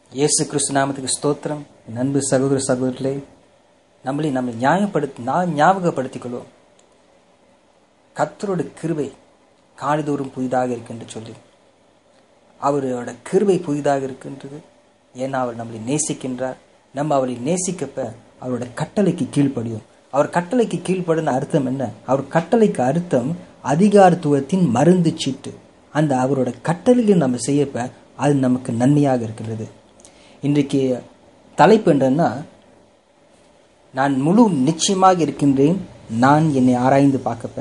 இயேசு கிறிஸ்து நாமத்துக்கு ஸ்தோத்திரம் என் அன்பு சகோதர சகோதரர்களே நம்மளை நம்ம நியாயப்படுத்தி நான் ஞாபகப்படுத்திக் கொள்வோம் கர்த்தரோட கிருபை காலிதோறும் புதிதாக இருக்கின்ற சொல்லி அவரோட கிருபை புதிதாக இருக்கின்றது ஏன்னா அவர் நம்மளை நேசிக்கின்றார் நம்ம அவரை நேசிக்கப்ப அவரோட கட்டளைக்கு கீழ்ப்படியும் அவர் கட்டளைக்கு கீழ்ப்படின அர்த்தம் என்ன அவர் கட்டளைக்கு அர்த்தம் அதிகாரத்துவத்தின் மருந்து சீட்டு அந்த அவரோட கட்டளையில் நம்ம செய்யப்ப அது நமக்கு நன்மையாக இருக்கிறது இன்றைக்கு தலைப்பு என்னன்னா நான் முழு நிச்சயமாக இருக்கின்றேன் நான் என்னை ஆராய்ந்து பார்க்கப்ப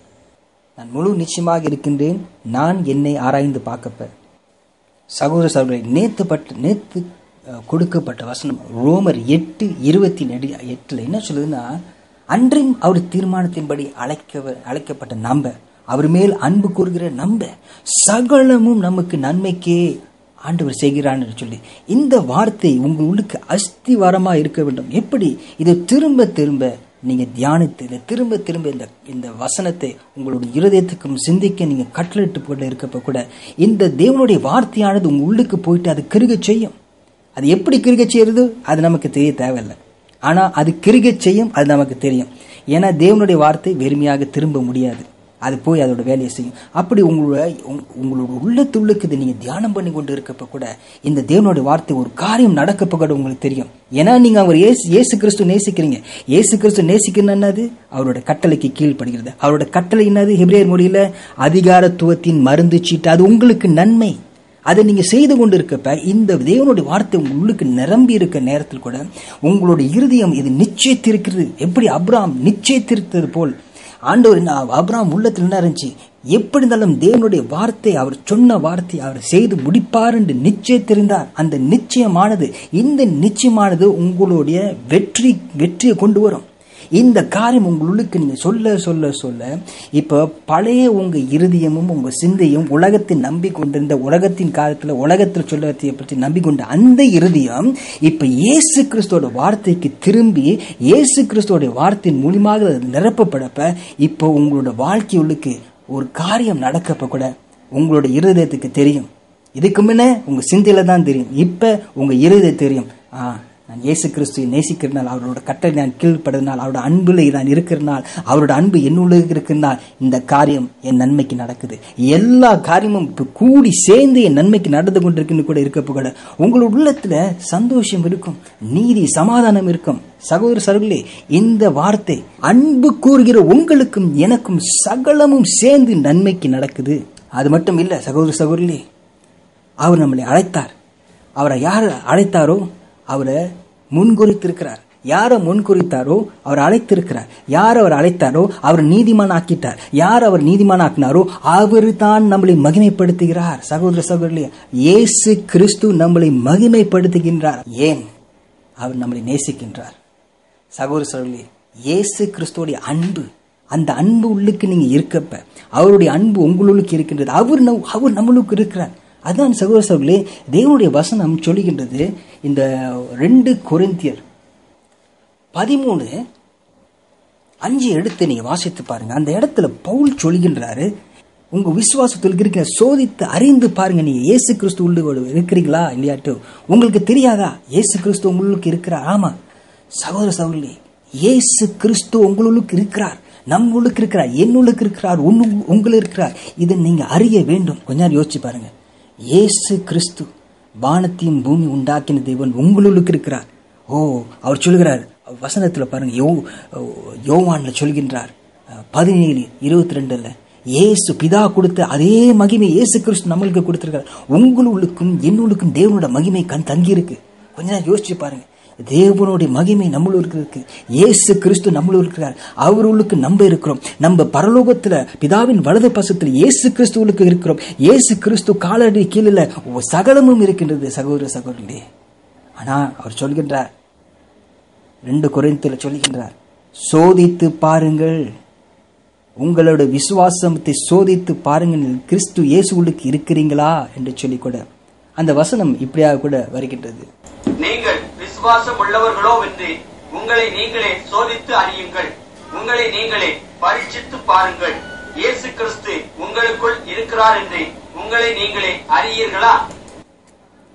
நான் முழு நிச்சயமாக இருக்கின்றேன் நான் என்னை ஆராய்ந்து பார்க்கப்ப சகோதர சகோதரி நேத்து பட்டு நேத்து அஹ், கொடுக்கப்பட்ட வசனம் ரோமர் எட்டு இருபத்தி நெடு எட்டுல என்ன சொல்லுதுன்னா அன்றையும் அவர் தீர்மானத்தின்படி அழைக்க அழைக்கப்பட்ட நம்ப அவர் மேல் அன்பு கூறுகிற நம்ப சகலமும் நமக்கு நன்மைக்கே ஆண்டவர் செய்கிறான்னு சொல்லி இந்த வார்த்தை உங்கள் உள்ளுக்கு அஸ்திவாரமா இருக்க வேண்டும் எப்படி இது திரும்ப திரும்ப நீங்க தியானித்து இதை திரும்ப திரும்ப இந்த இந்த வசனத்தை உங்களுடைய இருதயத்துக்கும் சிந்திக்க நீங்க கட்டளிட்டு போட்டு இருக்கப்ப கூட இந்த தேவனுடைய வார்த்தையானது உங்க உள்ளுக்கு போயிட்டு அது கிருக செய்யும் அது எப்படி கிருக செய்யறது அது நமக்கு தெரிய தேவையில்லை ஆனா அது கிருக செய்யும் அது நமக்கு தெரியும் ஏன்னா தேவனுடைய வார்த்தை வெறுமையாக திரும்ப முடியாது அது போய் அதோட வேலையை செய்யும் அப்படி உங்களோட உங்க- உங்களோட உள்ளத்துள்ளுக்கு இதை நீங்க தியானம் பண்ணி கொண்டு இருக்கப்ப கூட இந்த தேவனுடைய வார்த்தை ஒரு காரியம் நடக்கப்ப கூட உங்களுக்கு தெரியும் ஏன்னா நீங்க அவர் இயேசு இயேசு கிறிஸ்து நேசிக்கிறீங்க இயேசு கிறிஸ்து நேசிக்கணும் என்னது அவரோட கட்டளைக்கு கீழ்ப்படுகிறது அவரோட கட்டளை என்னது ஹெப்ரேயர் மொழியில அதிகாரத்துவத்தின் மருந்து சீட்டு அது உங்களுக்கு நன்மை அதை நீங்க செய்து கொண்டு இருக்கப்ப இந்த தேவனுடைய வார்த்தை உங்க உள்ளுக்கு நிரம்பி இருக்க நேரத்தில் கூட உங்களுடைய இருதயம் இது நிச்சயத்திருக்கிறது எப்படி அப்ராம் நிச்சயத்திருத்தது போல் ஆண்டவர் என்ன அப்ராம் உள்ளத்தில் என்ன இருந்துச்சு எப்படி இருந்தாலும் தேவனுடைய வார்த்தை அவர் சொன்ன வார்த்தை அவர் செய்து முடிப்பார் என்று நிச்சயத்திருந்தார் அந்த நிச்சயமானது இந்த நிச்சயமானது உங்களுடைய வெற்றி வெற்றியை கொண்டு வரும் இந்த காரியம் உங்களுக்கு நீங்க சொல்ல சொல்ல சொல்ல இப்ப பழைய உங்க இருதயமும் உங்க சிந்தையும் உலகத்தை நம்பி கொண்டிருந்த உலகத்தின் காலத்துல உலகத்தில் சொல்லத்தை பற்றி நம்பிக்கொண்ட அந்த இருதயம் இப்ப இயேசு கிறிஸ்துவோட வார்த்தைக்கு திரும்பி இயேசு கிறிஸ்துவோட வார்த்தையின் மூலியமாக அது நிரப்பப்படப்ப இப்போ உங்களோட வாழ்க்கை உள்ளுக்கு ஒரு காரியம் நடக்கப்ப கூட உங்களோட இருதயத்துக்கு தெரியும் இதுக்கு முன்ன உங்க சிந்தையில தான் தெரியும் இப்ப உங்க இருதயம் தெரியும் ஆ நான் இயேசு கிறிஸ்துவை நேசிக்கிறனால் அவரோட கட்டளை நான் கீழ்ப்படுறதுனால் அவரோட அன்புல நான் இருக்கிறனால் அவரோட அன்பு என்னுள்ள இருக்கிறனால் இந்த காரியம் என் நன்மைக்கு நடக்குது எல்லா காரியமும் இப்ப கூடி சேர்ந்து என் நன்மைக்கு நடந்து கொண்டிருக்குன்னு கூட இருக்கப்ப கூட உங்களோட உள்ளத்துல சந்தோஷம் இருக்கும் நீதி சமாதானம் இருக்கும் சகோதர சகோதரர்களே இந்த வார்த்தை அன்பு கூறுகிற உங்களுக்கும் எனக்கும் சகலமும் சேர்ந்து நன்மைக்கு நடக்குது அது மட்டும் இல்ல சகோதர சகோதரர்களே அவர் நம்மளை அழைத்தார் அவரை யார் அழைத்தாரோ அவரை முன்குறித்திருக்கிறார் யாரை முன்குறித்தாரோ அவர் அழைத்திருக்கிறார் யார் அவர் அழைத்தாரோ அவர் நீதிமான் ஆக்கிட்டார் யார் அவர் நீதிமான் ஆக்கினாரோ அவர் தான் நம்மளை மகிமைப்படுத்துகிறார் சகோதர சகோதரி இயேசு கிறிஸ்து நம்மளை மகிமைப்படுத்துகின்றார் ஏன் அவர் நம்மளை நேசிக்கின்றார் சகோதர சகோதரி இயேசு கிறிஸ்துவோடைய அன்பு அந்த அன்பு உள்ளுக்கு நீங்க இருக்கப்ப அவருடைய அன்பு உங்களுக்கு இருக்கின்றது அவர் நம்- அவர் நம்மளுக்கு இருக்கிறார் அதான் சகோதர சகோதரர்களே தேவனுடைய வசனம் சொல்லுகின்றது இந்த ரெண்டு கொரிந்தியர் பதிமூணு அஞ்சு எடுத்து நீங்க வாசித்து பாருங்க அந்த இடத்துல பவுல் சொல்கின்றாரு உங்க விசுவாசத்தில் இருக்கிற சோதித்து அறிந்து பாருங்க நீங்க இயேசு கிறிஸ்து உள்ளு இருக்கிறீங்களா இல்லையாட்டு உங்களுக்கு தெரியாதா இயேசு கிறிஸ்து உங்களுக்கு இருக்கிறார் ஆமா சகோதர சகோதரி இயேசு கிறிஸ்து உங்களுக்கு இருக்கிறார் நம்மளுக்கு இருக்கிறார் என்னுள்ளுக்கு இருக்கிறார் உன்னு உங்களுக்கு இருக்கிறார் இதை நீங்க அறிய வேண்டும் கொஞ்ச நேரம் யோசிச்சு பாருங்க இயேசு கிறிஸ்து வானத்தையும் பூமி உண்டாக்கின தேவன் உங்களுக்கு இருக்கிறார் ஓ அவர் சொல்கிறார் வசனத்துல பாருங்க யோ யோவான்ல சொல்கின்றார் பதினேழு இருபத்தி ரெண்டுல இயேசு பிதா கொடுத்த அதே மகிமை இயேசு கிறிஸ்து நம்மளுக்கு கொடுத்திருக்கார் உங்களுக்கும் என்னுள்ளுக்கும் தேவனோட மகிமை கண் தங்கி இருக்கு கொஞ்ச நேரம் யோசிச்சு பாருங்க தேவனுடைய மகிமை நம்மளுக்கு இருக்கு இயேசு கிறிஸ்து நம்மளுக்கு இருக்கிறார் அவர்களுக்கு நம்ப இருக்கிறோம் நம்ம பரலோகத்துல பிதாவின் வலது பசத்துல இயேசு கிறிஸ்துவுக்கு இருக்கிறோம் இயேசு கிறிஸ்து காலடி கீழே சகலமும் இருக்கின்றது சகோதர சகோதரிகளே ஆனா அவர் சொல்கின்றார் ரெண்டு குறைந்தில சொல்கின்றார் சோதித்து பாருங்கள் உங்களோட விசுவாசத்தை சோதித்து பாருங்கள் கிறிஸ்து இயேசுவுக்கு இருக்கிறீங்களா என்று சொல்லி கூட அந்த வசனம் இப்படியாக கூட வருகின்றது நீங்கள் விசுவாசம் உள்ளவர்களோ வென்று உங்களை நீங்களே சோதித்து அறியுங்கள் உங்களை நீங்களே பரீட்சித்து பாருங்கள் இயேசு கிறிஸ்து உங்களுக்குள் இருக்கிறார் என்று உங்களை நீங்களே அறியீர்களா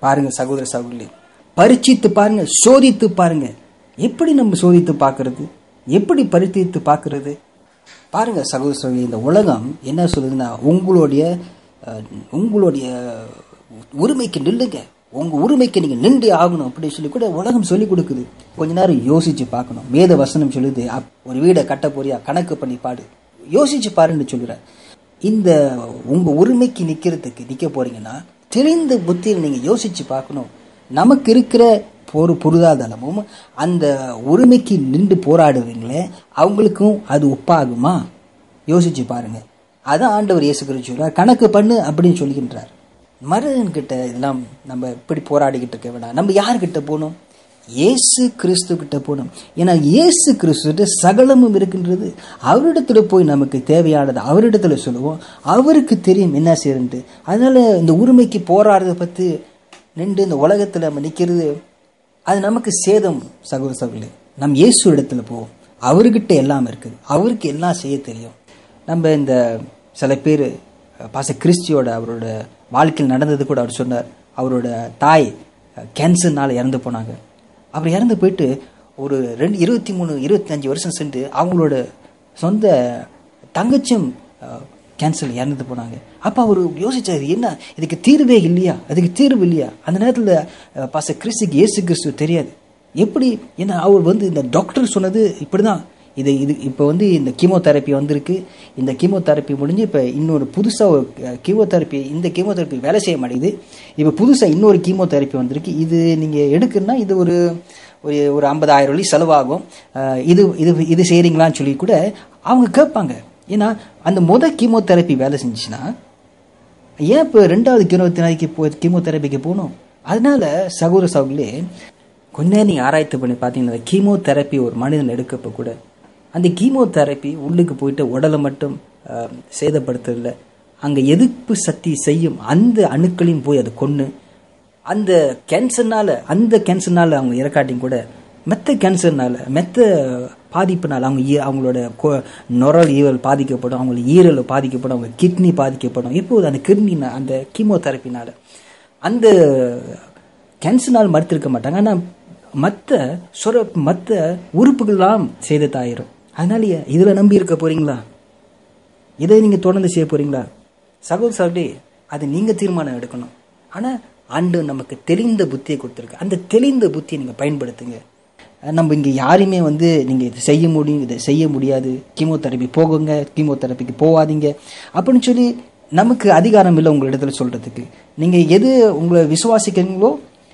பாருங்க சகோதர சகோதரி பரிச்சித்து பாருங்க சோதித்து பாருங்க எப்படி நம்ம சோதித்து பார்க்கிறது எப்படி பரிச்சித்து பார்க்கிறது பாருங்க சகோதர சகோதரி இந்த உலகம் என்ன சொல்லுதுன்னா உங்களுடைய அஹ், உங்களுடைய உரிமைக்கு நில்லுங்க உங்க உரிமைக்கு நீங்க நின்று ஆகணும் அப்படி சொல்லி கூட உலகம் சொல்லி கொடுக்குது கொஞ்ச நேரம் யோசிச்சு பார்க்கணும் வேத வசனம் சொல்லுது அப்- ஒரு வீடை கட்ட போறியா கணக்கு பண்ணி பாடு யோசிச்சு பாருன்னு சொல்லுற இந்த உங்க உரிமைக்கு நிக்கிறதுக்கு நிக்க போறீங்கன்னா தெளிந்த புத்தியில் நீங்க யோசிச்சு பார்க்கணும் நமக்கு இருக்கிற பொரு பொருளாதாரமும் அந்த உரிமைக்கு நின்று போராடுவீங்களே அவங்களுக்கும் அது ஒப்பாகுமா யோசிச்சு பாருங்க அதான் ஆண்டவர் இயேசு கிறிஸ்து சொல்றார் கணக்கு பண்ணு அப்படின்னு சொல்லுகின்றார் மருதன் கிட்ட இதெல்லாம் நம்ம இப்படி போராடிக்கிட்டு இருக்க வேண்டாம் நம்ம யார்கிட்ட போகணும் இயேசு கிறிஸ்து கிட்ட போகணும் ஏன்னா இயேசு கிறிஸ்து சகலமும் இருக்கின்றது அவரிடத்துல போய் நமக்கு தேவையானது அவரிடத்துல சொல்லுவோம் அவருக்கு தெரியும் என்ன செய்யறது அதனால இந்த உரிமைக்கு போராடுறத பத்தி நின்று இந்த உலகத்துல நம்ம நிக்கிறது அது நமக்கு சேதம் சகோதர சகோதரி நம் இயேசு இடத்துல போவோம் அவர்கிட்ட எல்லாம் இருக்குது அவருக்கு எல்லாம் செய்ய தெரியும் நம்ம இந்த சில பேர் பாச கிறிஸ்டியோட அவரோட வாழ்க்கையில் நடந்தது கூட அவர் சொன்னார் அவரோட தாய் கேன்சர்னால இறந்து போனாங்க அவர் இறந்து போயிட்டு ஒரு ரெண்டு இருபத்தி மூணு இருபத்தஞ்சு வருஷம் சென்று அவங்களோட சொந்த தங்கச்சியும் கேன்சர் இறந்து போனாங்க அப்போ அவர் யோசிச்சாரு என்ன இதுக்கு தீர்வே இல்லையா அதுக்கு தீர்வு இல்லையா அந்த நேரத்தில் பாச கிறிஸ்துக்கு இயேசு கிறிஸ்து தெரியாது எப்படி ஏன்னா அவர் வந்து இந்த டாக்டர் சொன்னது இப்படிதான் இது இது இப்போ வந்து இந்த கீமோதெரப்பி வந்திருக்கு இந்த கீமோதெரப்பி முடிஞ்சு இப்போ இன்னொரு புதுசாக ஒரு கீமோதெரப்பி இந்த கீமோதெரப்பி வேலை செய்ய மாட்டேங்குது இப்போ புதுசாக இன்னொரு கீமோதெரப்பி வந்திருக்கு இது நீங்கள் எடுக்கணும்னா இது ஒரு ஒரு ஒரு ஐம்பதாயிரம் வழி செலவாகும் அஹ் இது இது இது செய்கிறீங்களான்னு சொல்லி கூட அவங்க கேட்பாங்க ஏன்னா அந்த முத கீமோதெரப்பி வேலை செஞ்சுச்சுன்னா ஏன் இப்போ ரெண்டாவது கீமோதெரபிக்கு போ கீமோதெரபிக்கு போகணும் அதனால சகோதர சகோதரிலே கொஞ்ச நேரம் நீங்கள் ஆராய்ச்சி பண்ணி பார்த்தீங்கன்னா கீமோதெரப்பி ஒரு மனிதன் எடுக்கப்போ கூட அந்த கீமோதெரப்பி உள்ளுக்கு போயிட்டு உடலை மட்டும் அஹ், சேதப்படுத்துறதில்ல அங்கே எதிர்ப்பு சக்தி செய்யும் அந்த அணுக்களையும் போய் அது கொன்று அந்த கேன்சர்னால அந்த கேன்சர்னால அவங்க இறக்காட்டியும் கூட மெத்த கேன்சர்னால மெத்த பாதிப்புனால அவங்க ஈ- அவங்களோட கொ- நுரல் ஈரல் பாதிக்கப்படும் அவங்களுக்கு ஈரல் பாதிக்கப்படும் அவங்க கிட்னி பாதிக்கப்படும் எப்போது அந்த கிட்னி அந்த கீமோதெரப்பினால அந்த கேன்சர்னால் மறுத்திருக்க மாட்டாங்க ஆனால் மற்ற சுர மற்ற உறுப்புகள்லாம் சேதத்தாயிரும் அதனாலயே இதில் நம்பி இருக்க போறீங்களா இதை நீங்கள் தொடர்ந்து செய்ய போறீங்களா சகோதர சகோதரி அது நீங்கள் தீர்மானம் எடுக்கணும் ஆனால் ஆண்டு நமக்கு தெளிந்த புத்தியை கொடுத்துருக்கு அந்த தெளிந்த புத்தியை நீங்கள் பயன்படுத்துங்க நம்ம இங்கே யாரையுமே வந்து நீங்கள் இதை செய்ய முடியும் இதை செய்ய முடியாது கீமோதெரப்பி போகுங்க கீமோதெரப்பிக்கு போகாதீங்க அப்படின்னு சொல்லி நமக்கு அதிகாரம் இல்லை உங்கள் இடத்துல சொல்கிறதுக்கு நீங்கள் எது உங்களை விசுவாசிக்கிறீங்களோ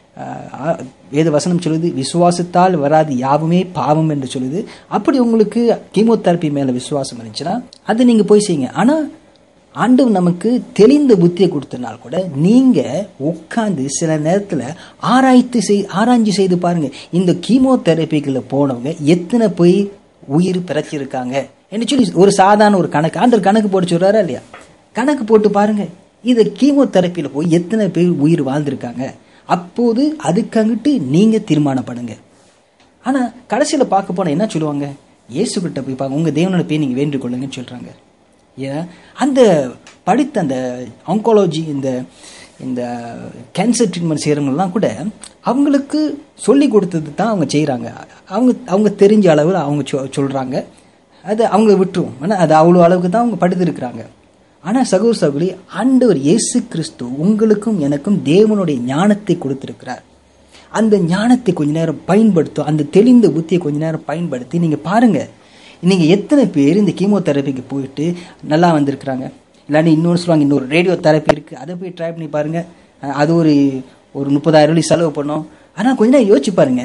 ஆஹ், வேத வசனம் சொல்லுது விசுவாசத்தால் வராது யாவுமே பாவம் என்று சொல்லுது அப்படி உங்களுக்கு கீமோதெரப்பி மேலே விசுவாசம் இருந்துச்சுன்னா அது நீங்கள் போய் செய்யுங்க ஆனால் ஆண்டவர் நமக்கு தெளிந்த புத்தியை கொடுத்தனால் கூட நீங்க உட்கார்ந்து சில நேரத்துல ஆராய்ச்சி செய் ஆராய்ச்சி செய்து பாருங்க இந்த கீமோ தெரப்பிக்குள்ள போனவங்க எத்தனை போய் உயிர் பிறச்சிருக்காங்க என்று சொல்லி ஒரு சாதாரண ஒரு கணக்கு ஆண்டவர் கணக்கு போட்டு சொல்றாரா இல்லையா கணக்கு போட்டு பாருங்க இது கீமோ தெரப்பியில போய் எத்தனை பேர் உயிர் வாழ்ந்திருக்காங்க அப்போது அதுக்கங்கிட்டு நீங்க தீர்மானப்படுங்க ஆனா கடைசியில பார்க்க போனா என்ன சொல்லுவாங்க இயேசு கிட்ட போய் பாருங்க உங்க தேவனோட போய் நீங்க வேண்டிக் கொள்ளுங்கன்னு சொல்றாங்க ஏன் அந்த படித்த அந்த ஆங்காலஜி இந்த இந்த கேன்சர் ட்ரீட்மெண்ட் செய்கிறவங்கலாம் கூட அவங்களுக்கு சொல்லி கொடுத்தது தான் அவங்க செய்கிறாங்க அவங்க அவங்க தெரிஞ்ச அளவில் அவங்க சொ சொல்கிறாங்க அது அவங்கள விட்டுருவோம் ஆனால் அது அவ்வளோ அளவுக்கு தான் அவங்க படுத்திருக்கிறாங்க ஆனால் சகோதர சகோதரி ஆண்டவர் இயேசு கிறிஸ்து உங்களுக்கும் எனக்கும் தேவனுடைய ஞானத்தை கொடுத்திருக்கிறார் அந்த ஞானத்தை கொஞ்ச நேரம் பயன்படுத்தும் அந்த தெளிந்த புத்தியை கொஞ்ச நேரம் பயன்படுத்தி நீங்க பாருங்க நீங்க எத்தனை பேர் இந்த கீமோதெரபிக்கு போயிட்டு நல்லா வந்திருக்கிறாங்க இல்லாட்டி இன்னொரு சொல்லுவாங்க இன்னொரு ரேடியோ தெரப்பி இருக்கு அதை போய் ட்ரை பண்ணி பாருங்க அஹ் அது ஒரு ஒரு முப்பதாயிரம் ரூபாய் செலவு பண்ணோம் ஆனா கொஞ்ச நேரம் யோசிச்சு பாருங்க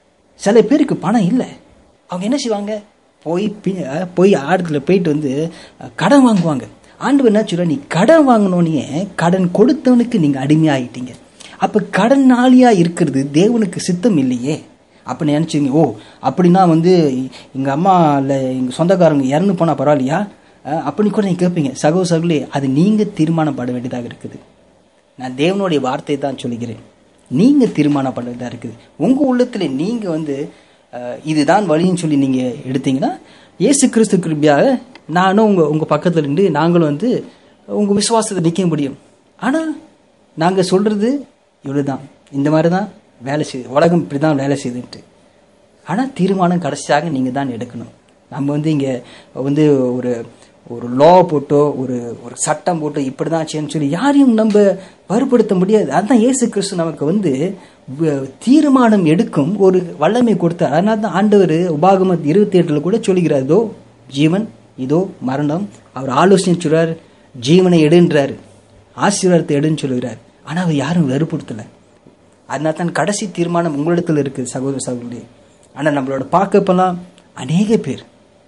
சில பேருக்கு பணம் இல்லை அவங்க என்ன செய்வாங்க போய் பி- அஹ் போய் ஆடத்துல போயிட்டு வந்து அஹ், கடன் வாங்குவாங்க ஆண்டவர் என்ன சொல்ல நீ கடன் வாங்கினோன்னே கடன் கொடுத்தவனுக்கு நீங்க அடிமையாயிட்டீங்க அப்ப கடனாளியா இருக்கிறது தேவனுக்கு சித்தம் இல்லையே அப்ப நினைச்சீங்க ஓ அப்படின்னா வந்து எங்க அம்மா இல்ல எங்க சொந்தக்காரங்க இறந்து போனா பரவாயில்லையா அஹ், அப்படின்னு கூட நீங்க கேட்பீங்க சகோ சகோலே அது நீங்க தீர்மானப்பட வேண்டியதாக இருக்குது நான் தேவனுடைய வார்த்தையை தான் சொல்லுகிறேன் நீங்க தீர்மானம் பண்ண வேண்டியதா இருக்குது உங்க உள்ளத்துல நீங்க வந்து அஹ், இதுதான் வழின்னு சொல்லி நீங்க எடுத்தீங்கன்னா இயேசு கிறிஸ்து கிருபியாக நானும் உங்க உங்க பக்கத்துல இருந்து நாங்களும் வந்து உங்க விசுவாசத்தை நிக்க முடியும் ஆனா நாங்க சொல்றது இவ்வளவுதான் இந்த மாதிரி தான் வேலை செய்யுது உலகம் இப்படி தான் வேலை செய்துட்டு ஆனால் தீர்மானம் கடைசியாக நீங்கள் தான் எடுக்கணும் நம்ம வந்து இங்கே வந்து ஒரு ஒரு லா போட்டோ ஒரு ஒரு சட்டம் போட்டோ இப்படி தான் ஆச்சுன்னு சொல்லி யாரையும் நம்ம வறுப்படுத்த முடியாது அதுதான் இயேசு கிறிஸ்து நமக்கு வந்து வ- தீர்மானம் எடுக்கும் ஒரு வல்லமை கொடுத்தார் அதனால தான் ஆண்டவர் உபாகமத் இருபத்தி எட்டுல கூட சொல்லுகிறார் இதோ ஜீவன் இதோ மரணம் அவர் ஆலோசனை சொல்றார் ஜீவனை எடுன்றார் ஆசீர்வாதத்தை எடுன்னு சொல்லுகிறார் ஆனால் அவர் யாரும் வெறுப்படுத்தலை அதனால தான் கடைசி தீர்மானம் உங்களிடத்தில் இருக்குது சகோதர சகோதரி ஆனால் நம்மளோட பார்க்கப்பெல்லாம் அநேக பேர்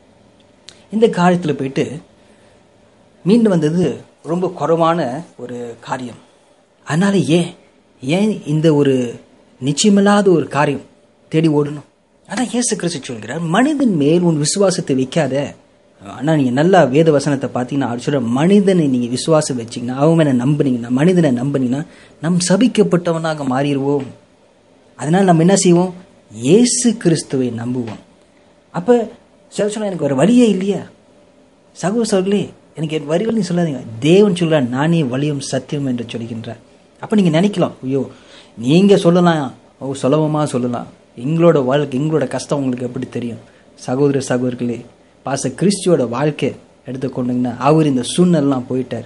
இந்த காரியத்தில் போயிட்டு மீண்டு வந்தது ரொம்ப குறைவான ஒரு காரியம் அதனால ஏன் ஏன் இந்த ஒரு நிச்சயமில்லாத ஒரு காரியம் தேடி ஓடணும் அதான் இயேசு கிறிஸ்து சொல்கிறார் மனிதன் மேல் உன் விசுவாசத்தை வைக்காத ஆனால் நீங்கள் நல்லா வேத வசனத்தை பார்த்தீங்கன்னா அவர் சொல்ற மனிதனை நீங்கள் விசுவாசம் வச்சீங்கன்னா அவனை நம்புனீங்கன்னா மனிதனை நம்புனீங்கன்னா நம் சபிக்கப்பட்டவனாக மாறிடுவோம் அதனால நம்ம என்ன செய்வோம் இயேசு கிறிஸ்துவை நம்புவோம் அப்போ சில சொன்னா எனக்கு ஒரு வழியே இல்லையா சகோ சகோதரே எனக்கு என் வரிகள் நீ சொல்லாதீங்க தேவன் சொல்ல நானே வழியும் சத்தியம் என்று சொல்கின்றார் அப்போ நீங்கள் நினைக்கலாம் ஐயோ நீங்கள் சொல்லலாம் ஓ சுலபமாக சொல்லலாம் எங்களோட வாழ்க்கை எங்களோட கஷ்டம் உங்களுக்கு எப்படி தெரியும் சகோதர சகோதரிகளே பாச கிறிஸ்துவோட வாழ்க்கை எடுத்துக்கொண்டீங்கன்னா அவர் இந்த சூழ்நிலாம் போயிட்டார்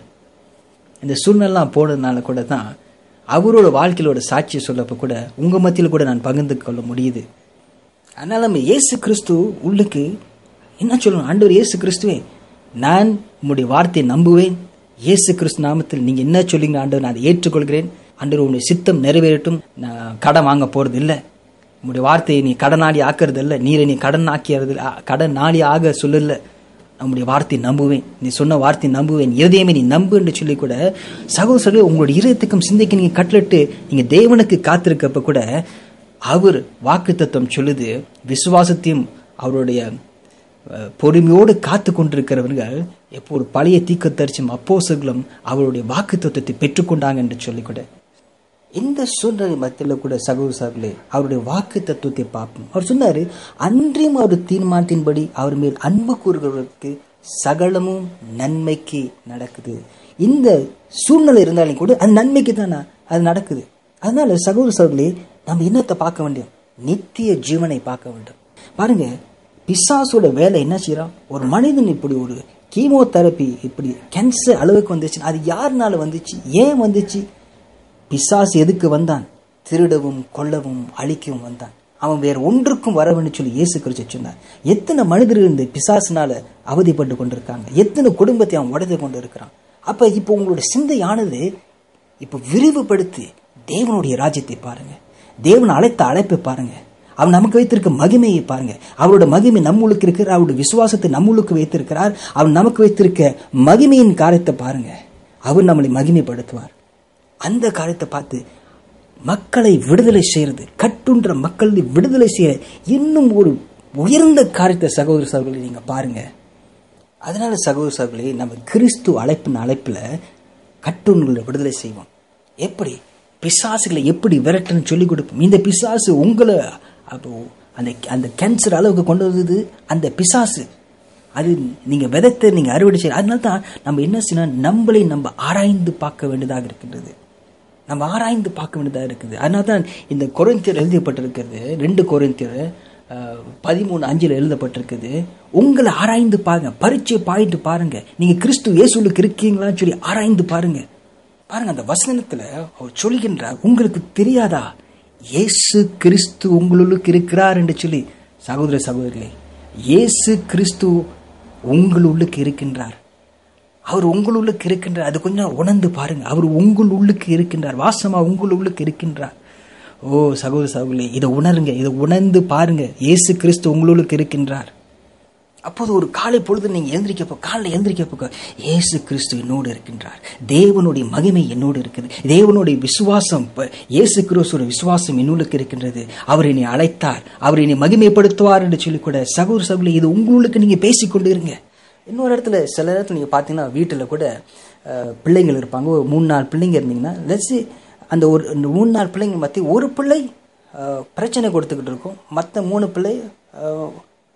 இந்த சூழ்நிலாம் போனதுனால கூட தான் அவரோட வாழ்க்கையிலோட சாட்சியை சொல்லப்போ கூட உங்கள் மத்தியில் கூட நான் பகிர்ந்து கொள்ள முடியுது அதனால நம்ம இயேசு கிறிஸ்து உள்ளுக்கு என்ன சொல்லணும் ஆண்டவர் இயேசு கிறிஸ்துவே நான் உம்முடைய வார்த்தையை நம்புவேன் இயேசு கிறிஸ்து நாமத்தில் நீங்க என்ன சொல்லிங்க ஆண்டவர் நான் அதை ஏற்றுக்கொள்கிறேன் ஆண்டவர் உன்னுடைய சித்தம் நிறைவேறட்டும் நான் கடன் வாங்க போறது இல்லை உம்முடைய வார்த்தையை நீ கடனாளி ஆக்குறது இல்லை நீரை நீ கடன் ஆக்கிறது கடன் நாளி ஆக சொல்லல நம்முடைய வார்த்தை நம்புவேன் நீ சொன்ன வார்த்தை நம்புவேன் இருதயமே நீ நம்பு என்று சொல்லி கூட சகோதரர்களே உங்களுடைய இருதயத்துக்கும் சிந்தைக்கு நீங்க கட்டளிட்டு நீங்க தேவனுக்கு காத்திருக்கப்ப கூட அவர் வாக்குத்தத்தம் சொல்லுது விசுவாசத்தையும் அவருடைய அஹ், பொறுமையோடு காத்து கொண்டிருக்கிறவர்கள் எப்போ ஒரு பழைய தீக்கத்தரிச்சும் அப்போசர்களும் அவருடைய வாக்குத்தத்தத்தை பெற்றுக்கொண்டாங்க என்று சொல்லி கூட இந்த சூழ்நிலை மத்தியில் கூட சகோதர சகோதரர்களே அவருடைய வாக்கு தத்துவத்தை பார்ப்போம் அவர் சொன்னாரு அன்றியும் அவர் தீர்மானத்தின்படி அவர் மேல் அன்பு கூறுகிறவர்களுக்கு சகலமும் நன்மைக்கு நடக்குது இந்த சூழ்நிலை இருந்தாலும் கூட அது நன்மைக்கு தானே அது நடக்குது அதனால சகோதர சகோதரர்களே நம்ம என்னத்தை பார்க்க வேண்டும் நித்திய ஜீவனை பார்க்க வேண்டும் பாருங்க பிசாசோட வேலை என்ன செய்யறான் ஒரு மனிதன் இப்படி ஒரு கீமோதெரப்பி இப்படி கேன்சர் அளவுக்கு வந்துச்சு அது யாருனால வந்துச்சு ஏன் வந்துச்சு பிசாசு எதுக்கு வந்தான் திருடவும் கொல்லவும் அழிக்கவும் வந்தான் அவன் வேற ஒன்றுக்கும் வரவன்னு சொல்லி இயேசு கிறிஸ்து சொன்னார் எத்தனை மனிதர்கள் இந்த பிசாசுனால அவதிப்பட்டு கொண்டிருக்காங்க எத்தனை குடும்பத்தை அவன் உடைத்து கொண்டு இருக்கிறான் அப்ப இப்போ உங்களோட சிந்தையானது இப்போ விரிவுபடுத்தி தேவனுடைய ராஜ்யத்தை பாருங்க தேவன் அழைத்த அழைப்பை பாருங்க அவன் நமக்கு வைத்திருக்க மகிமையை பாருங்க அவரோட மகிமை நம்மளுக்கு இருக்கிற அவருடைய விசுவாசத்தை நம்மளுக்கு வைத்திருக்கிறார் அவன் நமக்கு வைத்திருக்க மகிமையின் காரியத்தை பாருங்க அவர் நம்மளை மகிமைப்படுத்துவார் அந்த காரியத்தை பார்த்து மக்களை விடுதலை செய்யறது கட்டுன்ற மக்களை விடுதலை செய்ய இன்னும் ஒரு உயர்ந்த காரியத்தை சகோதர சகோதரி நீங்க பாருங்க அதனால சகோதர சகோதரி நம்ம கிறிஸ்து அழைப்பின் அழைப்புல கட்டுண்களை விடுதலை செய்வோம் எப்படி பிசாசுகளை எப்படி விரட்டுன்னு சொல்லி கொடுப்போம் இந்த பிசாசு உங்களை அப்போ அந்த அந்த கேன்சர் அளவுக்கு கொண்டு வந்தது அந்த பிசாசு அது நீங்க விதத்தை நீங்க அறுவடை செய்ய அதனால தான் நம்ம என்ன செய்யணும் நம்மளை நம்ம ஆராய்ந்து பார்க்க வேண்டியதாக இருக்கின்றது நம்ம ஆராய்ந்து பார்க்க வேண்டியதாக இருக்குது அதனால தான் இந்த கொரிந்தியர் எழுதப்பட்டிருக்கிறது ரெண்டு கொரிந்தியர் அஹ், பதிமூணு அஞ்சில் எழுதப்பட்டிருக்குது உங்களை ஆராய்ந்து பாருங்க பரீட்சை பாயிட்டு பாருங்க நீங்க கிறிஸ்து இயேசுலுக்கு இருக்கீங்களான்னு சொல்லி ஆராய்ந்து பாருங்க பாருங்க அந்த வசனத்துல அவர் சொல்கின்றார் உங்களுக்கு தெரியாதா இயேசு கிறிஸ்து உங்களுக்கு இருக்கிறார் என்று சொல்லி சகோதர சகோதரிகளே இயேசு கிறிஸ்து உங்களுள்ளுக்கு இருக்கின்றார் அவர் உங்களுள்ளுக்கு இருக்கின்றார் அது கொஞ்சம் உணர்ந்து பாருங்க அவர் உங்கள் உள்ளுக்கு இருக்கின்றார் வாசமா உங்கள் உள்ளுக்கு இருக்கின்றார் ஓ சகோதர சகோதரி இதை உணருங்க இதை உணர்ந்து பாருங்க இயேசு கிறிஸ்து உங்களுள்ளுக்கு இருக்கின்றார் அப்போது ஒரு காலை பொழுது நீங்க எழுந்திரிக்கப்போ காலைல எழுந்திரிக்கப்போ இயேசு கிறிஸ்து என்னோடு இருக்கின்றார் தேவனுடைய மகிமை என்னோடு இருக்குது தேவனுடைய விசுவாசம் ப- இயேசு கிறிஸ்துவோட விசுவாசம் என்னுள்ளுக்கு இருக்கின்றது அவர் என்னை அழைத்தார் அவர் என்னை மகிமைப்படுத்துவார் என்று சொல்லி கூட சகோதர சகோதரி இது உங்களுக்கு நீங்க பேசிக்கொண்டு இருங்க இன்னொரு இடத்துல சில இடத்துல நீங்க பார்த்தீங்கன்னா வீட்டில் கூட அஹ், பிள்ளைங்கள் இருப்பாங்க ஒரு மூணு நாலு பிள்ளைங்க இருந்தீங்கன்னா லட்சி அந்த ஒரு இந்த மூணு நாலு பிள்ளைங்க மத்தி ஒரு பிள்ளை அஹ், பிரச்சனை கொடுத்துக்கிட்டு இருக்கும் மற்ற மூணு பிள்ளை அஹ்,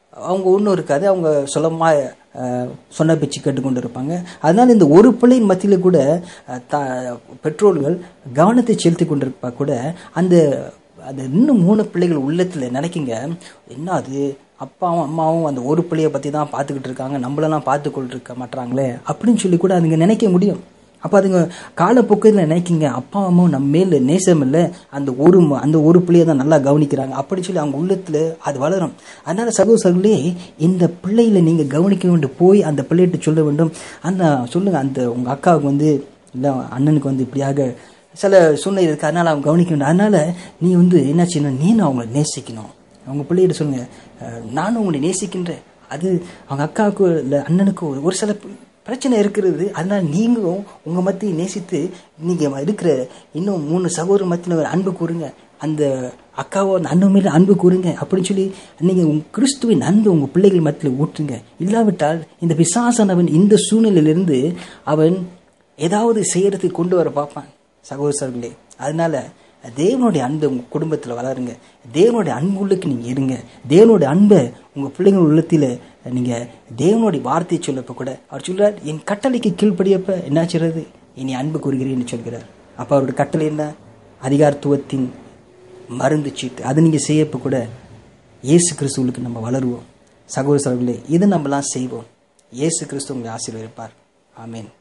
அவங்க ஒன்றும் இருக்காது அவங்க சுலமாக சொன்ன பேச்சு கேட்டுக்கொண்டு இருப்பாங்க அதனால இந்த ஒரு பிள்ளையின் மத்தியில் கூட அஹ், த பெற்றோர்கள் கவனத்தை செலுத்தி கொண்டிருப்பா கூட அந்த அந்த இன்னும் மூணு பிள்ளைகள் உள்ளத்தில் நினைக்குங்க என்ன அது அப்பாவும் அம்மாவும் அந்த ஒரு பிள்ளைய பற்றி தான் பார்த்துக்கிட்டு இருக்காங்க நம்மளெல்லாம் பார்த்து கொண்டிருக்க மாட்டாங்களே அப்படின்னு சொல்லி கூட அதுங்க நினைக்க முடியும் அப்போ அதுங்க காலப்போக்கில் நினைக்கிங்க அப்பா அம்மாவும் நம்ம மேல நேசம் இல்லை அந்த ஒரு ம- அந்த ஒரு பிள்ளைய தான் நல்லா கவனிக்கிறாங்க அப்படி சொல்லி அவங்க உள்ளத்தில் அது வளரும் அதனால சகோதரர்களே இந்த பிள்ளையில நீங்கள் கவனிக்க வேண்டும் போய் அந்த பிள்ளைகிட்ட சொல்ல வேண்டும் அந்த சொல்லுங்க அந்த உங்கள் அக்காவுக்கு வந்து இல்லை அண்ணனுக்கு வந்து இப்படியாக சில சூழ்நிலை இருக்கு அதனால அவங்க கவனிக்க வேண்டும் அதனால நீ வந்து என்ன செய்யணும் நீனும் அவங்கள நேசிக்கணும் அவங்க பிள்ளைகிட்ட சொல்லுங்க அஹ், நானும் உங்களை நேசிக்கின்றேன் அது அவங்க அக்காவுக்கு இல்லை அண்ணனுக்கு ஒரு- ஒரு சில ப- பிரச்சனை இருக்கிறது அதனால நீங்களும் உங்க மத்தியை நேசித்து நீங்க இருக்கிற இன்னும் மூணு சகோதர மத்தியில் ஒரு அன்பு கூறுங்க அந்த அக்காவோ அந்த அண்ணன் மேல அன்பு கூறுங்க அப்படின்னு சொல்லி நீங்க உங்க கிறிஸ்துவின் அன்பு உங்க பிள்ளைகள் மத்தியில் ஊற்றுங்க இல்லாவிட்டால் இந்த பிசாசானவன் இந்த சூழ்நிலையிலிருந்து அவன் ஏதாவது செய்யறதுக்கு கொண்டு வர பார்ப்பான் சகோதரர்களே அதனால தேவனுடைய அன்பை உங்க குடும்பத்தில் வளருங்க தேவனுடைய அன்பு உள்ளுக்கு நீங்க இருங்க தேவனுடைய அன்பை உங்க பிள்ளைங்கள் உள்ளத்தில் நீங்க தேவனுடைய வார்த்தையை சொல்லப்ப கூட அவர் சொல்றார் என் கட்டளைக்கு கீழ்ப்படியப்ப என்ன செய்றது இனி அன்பு கூறுகிறேன்னு சொல்கிறார் அப்ப அவருடைய கட்டளை என்ன அதிகாரத்துவத்தின் மருந்து சீட்டு அதை நீங்க செய்யப்ப கூட இயேசு கிறிஸ்துவுக்கு நம்ம வளருவோம் சகோதர சகோதரர்களே இதை நம்மலாம் செய்வோம் இயேசு கிறிஸ்து உங்களை ஆசீர்வதிப்பார் ஆமென்